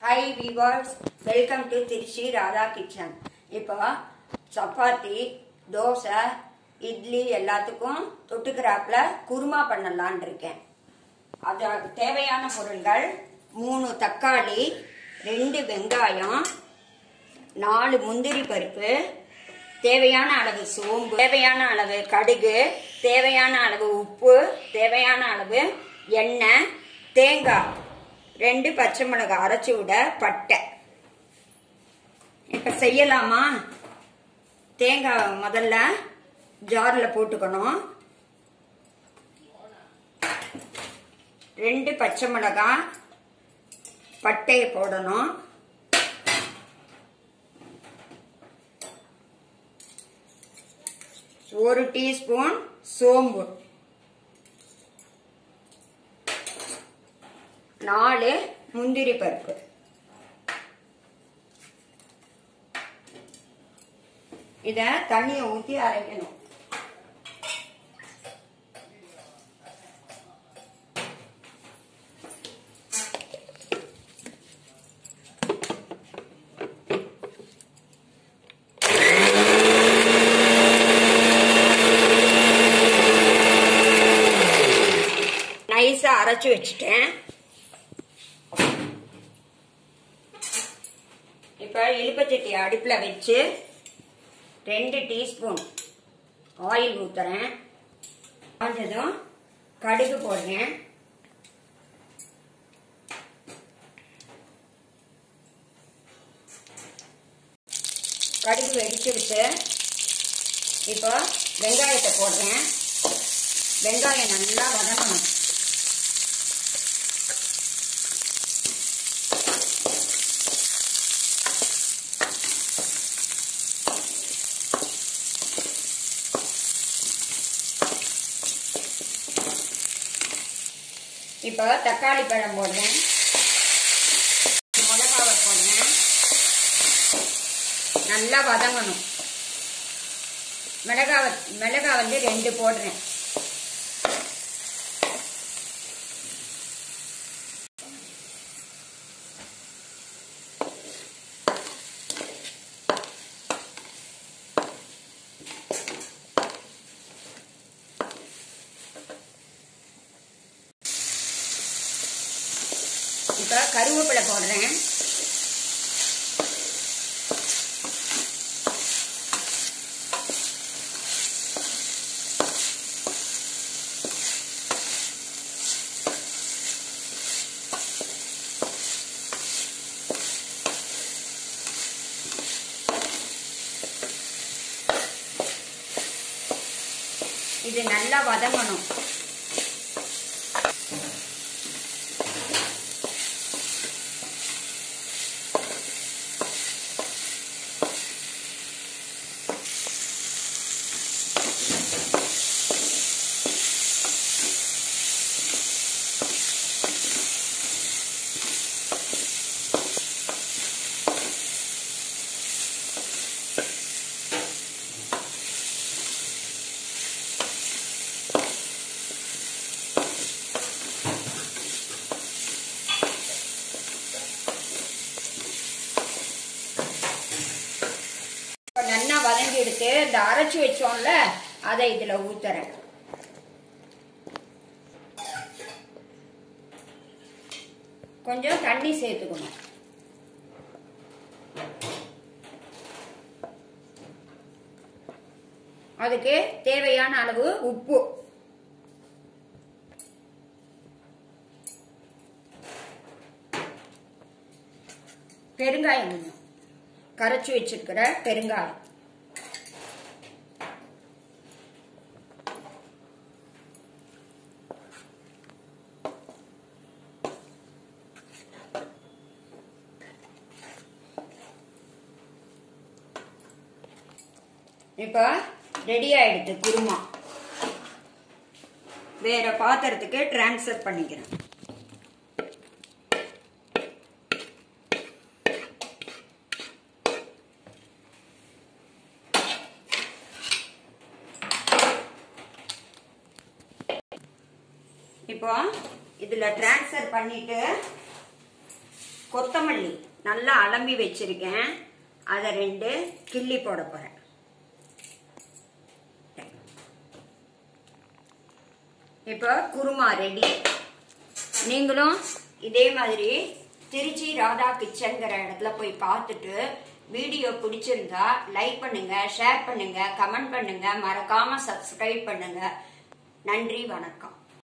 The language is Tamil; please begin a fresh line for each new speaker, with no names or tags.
high viewers welcome to Trichy Radha kitchen இப்போ சப்பாத்தி தோசை இட்லி எல்லாத்துக்கும் தொட்டுக்கிறாப்புல குருமா பண்ணலான் இருக்கேன் அதுக்கு தேவையான பொருள்கள் மூணு தக்காளி ரெண்டு வெங்காயம் நாலு முந்திரி பருப்பு தேவையான அளவு சோம்பு தேவையான அளவு கடுகு தேவையான அளவு உப்பு தேவையான அளவு எண்ணெய் தேங்காய் ரெண்டு பச்சை மிளகாய் அரைச்சி விட பட்டை இப்போ செய்யலாமா தேங்காய் முதல்ல ஜாரில் போட்டுக்கணும் ரெண்டு பச்சை மிளகாய் பட்டையை போடணும் ஒரு டீஸ்பூன் சோம்பு நாலு முந்திரி பருப்பு இத தண்ணியை ஊற்றி அரைக்கணும் நைஸா அரைச்சு வச்சுட்டேன் இப்போ இழுப்பச்சட்டி அடுப்பில் வச்சு ரெண்டு டீஸ்பூன் ஆயில் ஊற்றுறேன் காஞ்சதும் கடுகு போடுறேன் கடுகு வெடிச்சிருச்சு இப்போ வெங்காயத்தை போடுறேன் வெங்காயம் நல்லா வதங்கணும் இப்போ தக்காளி பழம் போடுறேன் மிளகாவை போடுறேன் நல்லா வதங்கணும் மிளகாவை மிளகா வந்து ரெண்டு போடுறேன் இப்போ கருவேப்பிலை போடுறேன் இது நல்லா வதங்கணும் இப்போ நல்லா வதங்கி எடுத்து இந்த அரைச்சி வச்சோம்ல அதை இதில் ஊத்துறேன் கொஞ்சம் தண்ணி சேர்த்துக்கணும் அதுக்கு தேவையான அளவு உப்பு பெருங்காயம் கொஞ்சம் கரைச்சி வச்சிருக்கிற பெருங்காயம் இப்போ ரெடி ஆயிடுது குருமா வேற பாத்திரத்துக்கு டிரான்ஸ்ஃபர் பண்ணிக்கிறேன் இப்போ இதுல டிரான்ஸ்ஃபர் பண்ணிட்டு கொத்தமல்லி நல்லா அலம்பி வச்சிருக்கேன் அதை ரெண்டு கிள்ளி போட போறேன் இப்போ குருமா ரெடி நீங்களும் இதே மாதிரி திருச்சி ராதா கிச்சன்கிற இடத்துல போய் பார்த்துட்டு வீடியோ பிடிச்சிருந்தா லைக் பண்ணுங்க ஷேர் பண்ணுங்க கமெண்ட் பண்ணுங்க மறக்காம சப்ஸ்கிரைப் பண்ணுங்க நன்றி வணக்கம்